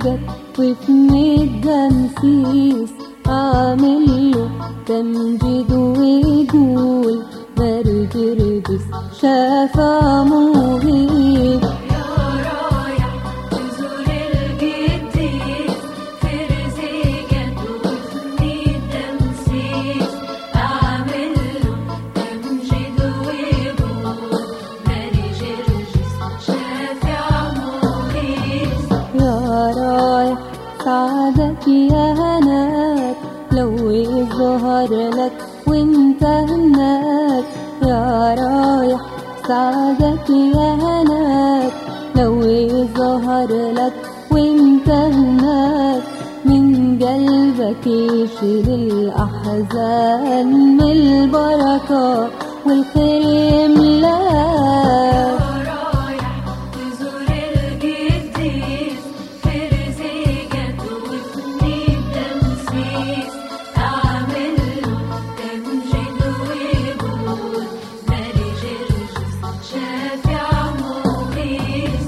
ترزيجك وفي مدة نسيس أعمله تمجيد ويقول برد رجس شافع مغيب يا رايح تزور القديس في رزقك وفي تمسيس أعمل له تمجيد ويقول مالي جرجس شافع مغيث يا رايح سعدك يا هناك لو يظهر لك وانت هناك يا رايح سعدك يا هناك لو يظهر لك وانت هناك من قلبك يشيل الأحزان من البركة والخير يملاك رايح تزور القديس في رزقك وفي تمسيس أعمل له تمجيد ويقول مالي جرجس شافع مغيث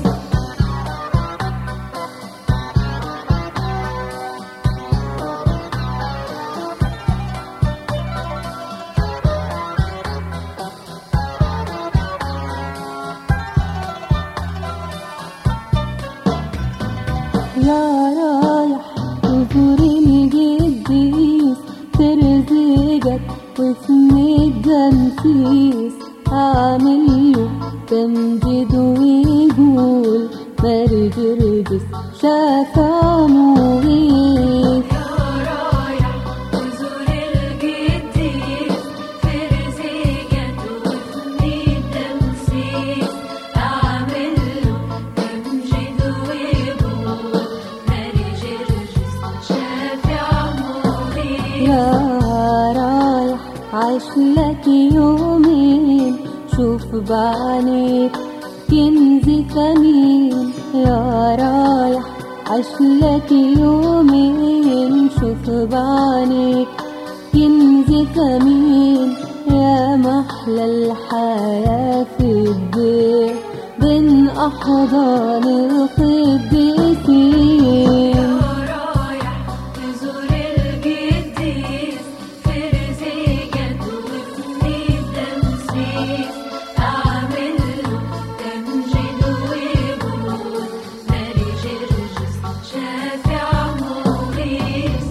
يا رايح تزور القديس ترزقك وفي مدة نسيس أعمله تمجد ويقول برد رجس شافع مغيث يا رايح تزور القديس في رزقك وفي تمسيس أعمل له تمجيد ويقول مالي جرجس شافع مغيث يا رايح عايش لك يومين شوف بعينيك كنز ثمين يا رايح عايش لك يومين شوف بعينيك كنز ثمين يا محلى الحياة في الدين بين أحضان القديسين رايح تزور القديس في رزقك وفي تمسيس أعمل له تمجيد ويقول مالي جرجس شافع مغيث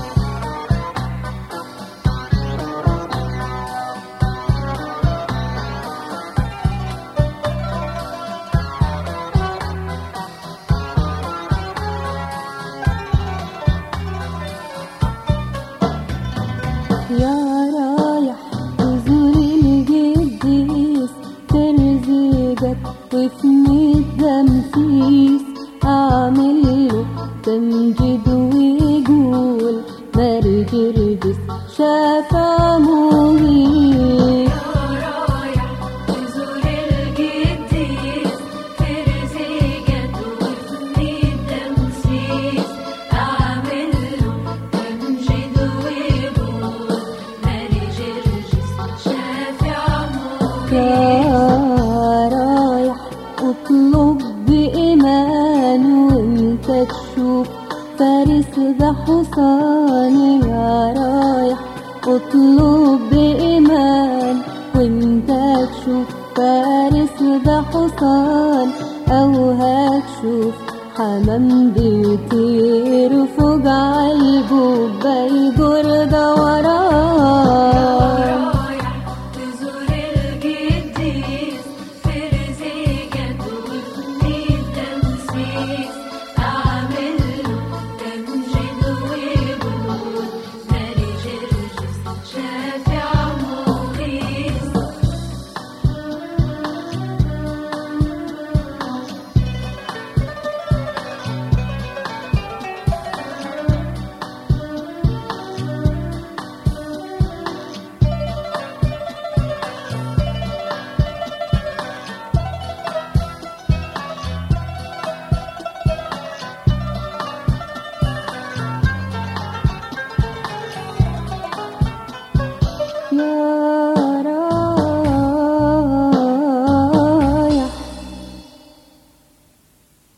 يا رايح تزور القديس ترزقك وفي مدة نسيس أعمله تمجد ويقول ماري جرجس شافع مغيث رايح تزور القديس في رزقك وفي تمسيس أعمل له تمجيد ويقول مالي جرجس شافع مغيث يا رايح اطلب بإيمان وانت تشوف فارس ذا حصان يا رايح اطلب بإيمان وانت تشوف فارس ذا حصان او هتشوف حمام بيطير فوق عالجوب